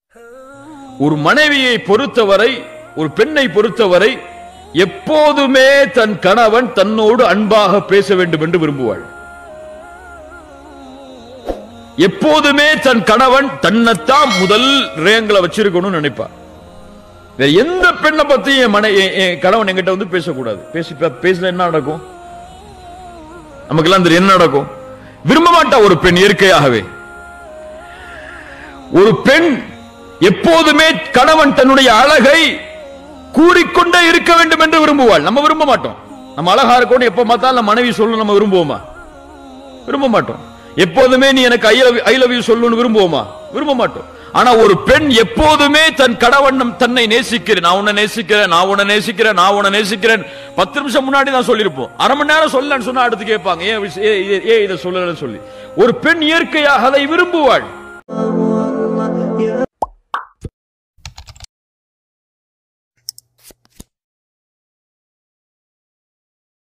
ஒரு மனைவியை பொறுத்தவரை ஒரு பெண்ணை பொறுத்தவரை எப்போதுமே தன் கணவன் தன்னோடு அன்பாக பேச வேண்டும் என்று விரும்புவாள் எப்போதுமே தன் கணவன் தன்னைத்தான் முதல் ரேங்களை வச்சிருக்கணும்னு நினைப்பார் வேற எந்த பெண்ணை பத்தி என் மனை என் என் கணவன் என்கிட்ட வந்து பேசக்கூடாது பேசி பேசல என்ன நடக்கும் நமக்கெல்லாம் தெரியும் என்ன நடக்கும் விரும்ப மாட்டா ஒரு பெண் இயற்கையாகவே ஒரு பெண் எப்போதுமே கணவன் தன்னுடைய அழகை கூறிக்கொண்டே இருக்க வேண்டும் என்று விரும்புவாள் நம்ம விரும்ப மாட்டோம் நம்ம அழகா இருக்கணும் எப்ப பார்த்தாலும் நம்ம மனைவி சொல்லணும் நம்ம விரும்புவோமா விரும்ப மாட்டோம் எப்போதுமே நீ எனக்கு I love I love you சொல்லணும்னு விரும்புவோமா விரும்ப மாட்டோம் ஆனா ஒரு பெண் எப்போதுமே தன் கணவன் நம் தன்னை நேசிக்கிறேன் நான் உன்னை நேசிக்கிறேன் நான் உன்னை நேசிக்கிறேன் நான் உன்னை நேசிக்கிறேன் பத்து நிமிஷம் முன்னாடி தான் சொல்லியிருப்போம் அரை மணி நேரம் சொல்லலன்னு சொன்னா அடுத்து கேட்பாங்க ஏன் விஷ- ஏன் இதை- ஏன் இதை சொல்லலன்னு சொல்லி ஒரு பெண் இயற்கையாக அதை விரும்புவாள்